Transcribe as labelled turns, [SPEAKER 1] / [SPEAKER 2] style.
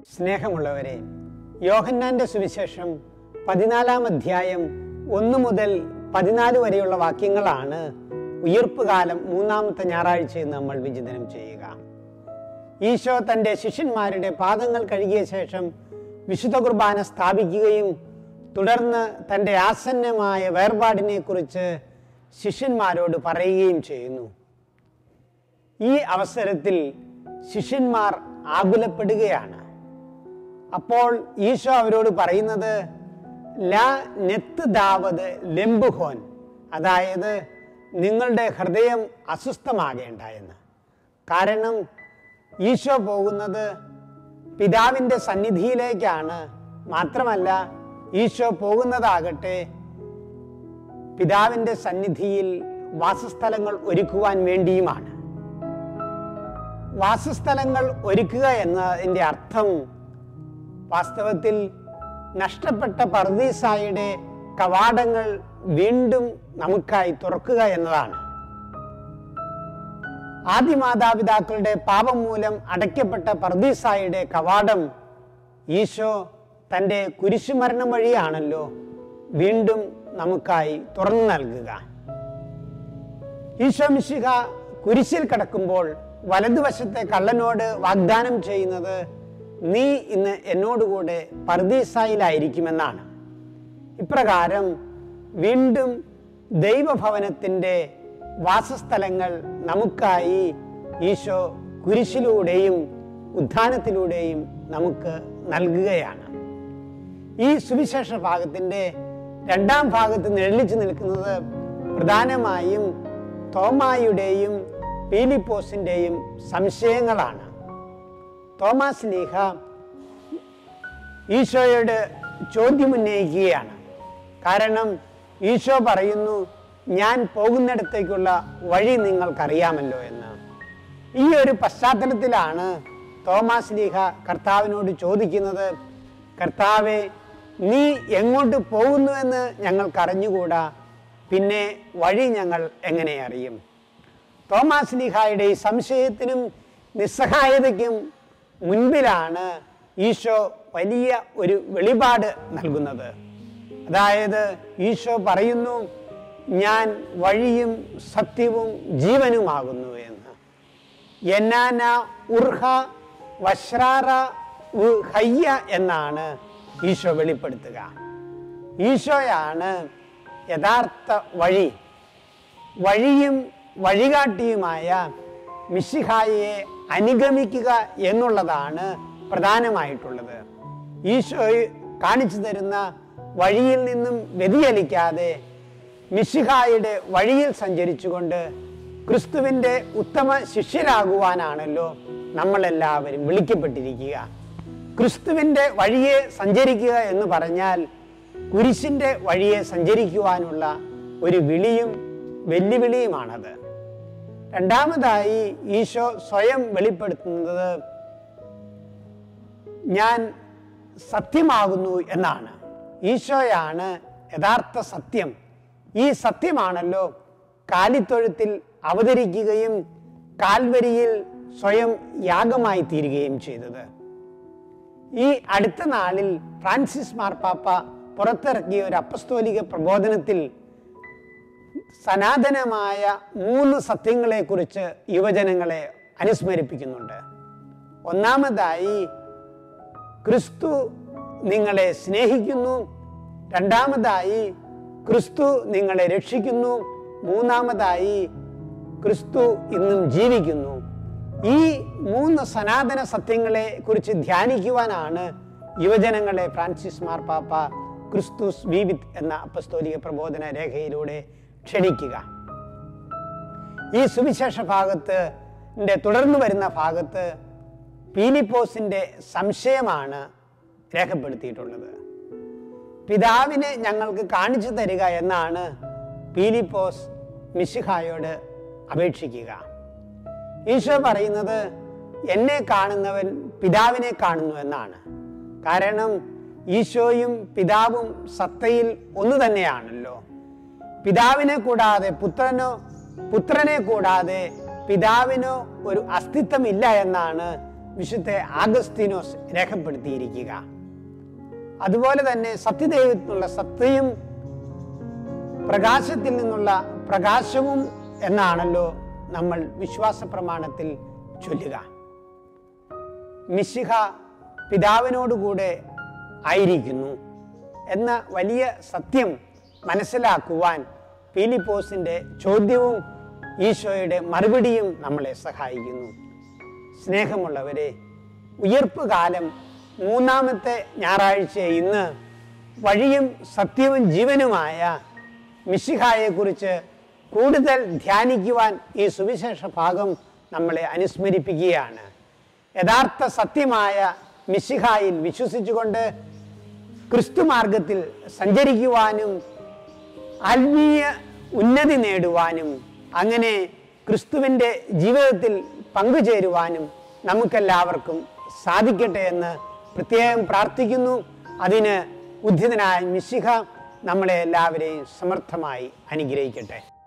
[SPEAKER 1] സ്നേഹമുള്ളവരെ യോഹന്നാന്റെ സുവിശേഷം പതിനാലാം അധ്യായം ഒന്ന് മുതൽ പതിനാല് വരെയുള്ള വാക്യങ്ങളാണ് ഉയർപ്പ് കാലം മൂന്നാമത്തെ ഞായറാഴ്ചയിൽ നമ്മൾ വിചിന്തനം ചെയ്യുക ഈശോ തൻ്റെ ശിഷ്യന്മാരുടെ പാദങ്ങൾ കഴുകിയ ശേഷം വിശുദ്ധ കുർബാന സ്ഥാപിക്കുകയും തുടർന്ന് തൻ്റെ ആസന്നമായ വേർപാടിനെ കുറിച്ച് ശിഷ്യന്മാരോട് പറയുകയും ചെയ്യുന്നു ഈ അവസരത്തിൽ ശിഷ്യന്മാർ ആകുലപ്പെടുകയാണ് അപ്പോൾ ഈശോ അവരോട് പറയുന്നത് ലാ നെത്ത് ദാവത് ലെമ്പുഹോൻ അതായത് നിങ്ങളുടെ ഹൃദയം അസ്വസ്ഥമാകേണ്ട എന്ന് കാരണം ഈശോ പോകുന്നത് പിതാവിൻ്റെ സന്നിധിയിലേക്കാണ് മാത്രമല്ല ഈശോ പോകുന്നതാകട്ടെ പിതാവിൻ്റെ സന്നിധിയിൽ വാസസ്ഥലങ്ങൾ ഒരുക്കുവാൻ വേണ്ടിയുമാണ് വാസസ്ഥലങ്ങൾ ഒരുക്കുക എന്നതിൻ്റെ അർത്ഥം വാസ്തവത്തിൽ നഷ്ടപ്പെട്ട പർദീസായുടെ കവാടങ്ങൾ വീണ്ടും നമുക്കായി തുറക്കുക എന്നതാണ് ആദിമാതാപിതാക്കളുടെ പാപം മൂലം അടയ്ക്കപ്പെട്ട പർദീസായുടെ കവാടം ഈശോ തൻ്റെ കുരിശുമരണം വഴിയാണല്ലോ വീണ്ടും നമുക്കായി തുറന്നു നൽകുക ഈശോ മിശിഹ കുരിശിൽ കിടക്കുമ്പോൾ വലതുവശത്തെ കള്ളനോട് വാഗ്ദാനം ചെയ്യുന്നത് നീ ഇന്ന് എന്നോടുകൂടെ പർദീസായിലായിരിക്കുമെന്നാണ് ഇപ്രകാരം വീണ്ടും ദൈവഭവനത്തിൻ്റെ വാസസ്ഥലങ്ങൾ നമുക്കായി ഈശോ കുരിശിലൂടെയും ഉത്ഥാനത്തിലൂടെയും നമുക്ക് നൽകുകയാണ് ഈ സുവിശേഷ ഭാഗത്തിൻ്റെ രണ്ടാം ഭാഗത്ത് നിഴലിച്ചു നിൽക്കുന്നത് പ്രധാനമായും തോമായുടെയും പീലിപ്പോസിൻ്റെയും സംശയങ്ങളാണ് തോമാസ് ലീഹ ഈശോയോട് ചോദ്യമുന്നയിക്കുകയാണ് കാരണം ഈശോ പറയുന്നു ഞാൻ പോകുന്നിടത്തേക്കുള്ള വഴി നിങ്ങൾക്കറിയാമല്ലോ എന്ന് ഈ ഒരു പശ്ചാത്തലത്തിലാണ് തോമാസ് ലീഹ കർത്താവിനോട് ചോദിക്കുന്നത് കർത്താവെ നീ എങ്ങോട്ട് പോകുന്നുവെന്ന് ഞങ്ങൾക്കറിഞ്ഞുകൂടാ പിന്നെ വഴി ഞങ്ങൾ എങ്ങനെ അറിയും തോമാസ് ലീഹായുടെ ഈ സംശയത്തിനും നിസ്സഹായതയ്ക്കും മുൻപിലാണ് ഈശോ വലിയ ഒരു വെളിപാട് നൽകുന്നത് അതായത് ഈശോ പറയുന്നു ഞാൻ വഴിയും സത്യവും ജീവനുമാകുന്നു എന്ന് എന്നാന ഉർഹ വശ്രാറ ഉ ഹയ്യ എന്നാണ് ഈശോ വെളിപ്പെടുത്തുക ഈശോയാണ് യഥാർത്ഥ വഴി വഴിയും വഴികാട്ടിയുമായ മിശിഹായെ അനുഗമിക്കുക എന്നുള്ളതാണ് പ്രധാനമായിട്ടുള്ളത് ഈശോ കാണിച്ചു തരുന്ന വഴിയിൽ നിന്നും വ്യതിചലിക്കാതെ മിശിഹായുടെ വഴിയിൽ സഞ്ചരിച്ചുകൊണ്ട് ക്രിസ്തുവിൻ്റെ ഉത്തമ ശിഷ്യരാകുവാനാണല്ലോ നമ്മളെല്ലാവരും വിളിക്കപ്പെട്ടിരിക്കുക ക്രിസ്തുവിൻ്റെ വഴിയെ സഞ്ചരിക്കുക എന്ന് പറഞ്ഞാൽ കുരിശിൻ്റെ വഴിയെ സഞ്ചരിക്കുവാനുള്ള ഒരു വിളിയും വെല്ലുവിളിയുമാണത് രണ്ടാമതായി ഈശോ സ്വയം വെളിപ്പെടുത്തുന്നത് ഞാൻ സത്യമാകുന്നു എന്നാണ് ഈശോയാണ് യഥാർത്ഥ സത്യം ഈ സത്യമാണല്ലോ കാലിത്തൊഴുത്തിൽ അവതരിക്കുകയും കാൽവരിയിൽ സ്വയം യാഗമായി തീരുകയും ചെയ്തത് ഈ അടുത്ത നാളിൽ ഫ്രാൻസിസ് മാർപ്പാപ്പ പുറത്തിറക്കിയ ഒരു അപ്പസ്തോലിക പ്രബോധനത്തിൽ സനാതനമായ മൂന്ന് സത്യങ്ങളെക്കുറിച്ച് യുവജനങ്ങളെ അനുസ്മരിപ്പിക്കുന്നുണ്ട് ഒന്നാമതായി ക്രിസ്തു നിങ്ങളെ സ്നേഹിക്കുന്നു രണ്ടാമതായി ക്രിസ്തു നിങ്ങളെ രക്ഷിക്കുന്നു മൂന്നാമതായി ക്രിസ്തു ഇന്നും ജീവിക്കുന്നു ഈ മൂന്ന് സനാതന സത്യങ്ങളെ കുറിച്ച് ധ്യാനിക്കുവാനാണ് യുവജനങ്ങളെ ഫ്രാൻസിസ് മാർപ്പാപ്പ ക്രിസ്തുസ് വീവിത് എന്ന അപ്പസ്തോലിക പ്രബോധന രേഖയിലൂടെ ക്ഷണിക്കുക ഈ സുവിശേഷ ഭാഗത്ത് തുടർന്നു വരുന്ന ഭാഗത്ത് പീലിപ്പോസിൻ്റെ സംശയമാണ് രേഖപ്പെടുത്തിയിട്ടുള്ളത് പിതാവിനെ ഞങ്ങൾക്ക് കാണിച്ചു തരിക എന്നാണ് പീലിപ്പോസ് മിശിഹായോട് അപേക്ഷിക്കുക ഈശോ പറയുന്നത് എന്നെ കാണുന്നവൻ പിതാവിനെ കാണുന്നു എന്നാണ് കാരണം ഈശോയും പിതാവും സത്തയിൽ ഒന്നു തന്നെയാണല്ലോ പിതാവിനെ കൂടാതെ പുത്രനോ പുത്രനെ കൂടാതെ പിതാവിനോ ഒരു അസ്തിത്വമില്ല എന്നാണ് വിശുദ്ധ ആഗസ്തീനോസ് രേഖപ്പെടുത്തിയിരിക്കുക അതുപോലെ തന്നെ സത്യദൈവത്തിൽ നിന്നുള്ള സത്യയും പ്രകാശത്തിൽ നിന്നുള്ള പ്രകാശവും എന്നാണല്ലോ നമ്മൾ വിശ്വാസ പ്രമാണത്തിൽ ചൊല്ലുക മിശിഹ പിതാവിനോടുകൂടെ ആയിരിക്കുന്നു എന്ന വലിയ സത്യം മനസ്സിലാക്കുവാൻ പീലിപ്പോസിൻ്റെ ചോദ്യവും ഈശോയുടെ മറുപടിയും നമ്മളെ സഹായിക്കുന്നു സ്നേഹമുള്ളവരെ ഉയർപ്പ് കാലം മൂന്നാമത്തെ ഞായറാഴ്ച ഇന്ന് വഴിയും സത്യവും ജീവനുമായ മിശിഹായെക്കുറിച്ച് കൂടുതൽ ധ്യാനിക്കുവാൻ ഈ സുവിശേഷ ഭാഗം നമ്മളെ അനുസ്മരിപ്പിക്കുകയാണ് യഥാർത്ഥ സത്യമായ മിശിഹായിൽ വിശ്വസിച്ചുകൊണ്ട് ക്രിസ്തുമാർഗത്തിൽ സഞ്ചരിക്കുവാനും ആത്മീയ ഉന്നതി നേടുവാനും അങ്ങനെ ക്രിസ്തുവിൻ്റെ ജീവിതത്തിൽ പങ്കുചേരുവാനും നമുക്കെല്ലാവർക്കും സാധിക്കട്ടെ എന്ന് പ്രത്യേകം പ്രാർത്ഥിക്കുന്നു അതിന് ഉദ്ധിതനായ മിശിഹ നമ്മളെ എല്ലാവരെയും സമർത്ഥമായി അനുഗ്രഹിക്കട്ടെ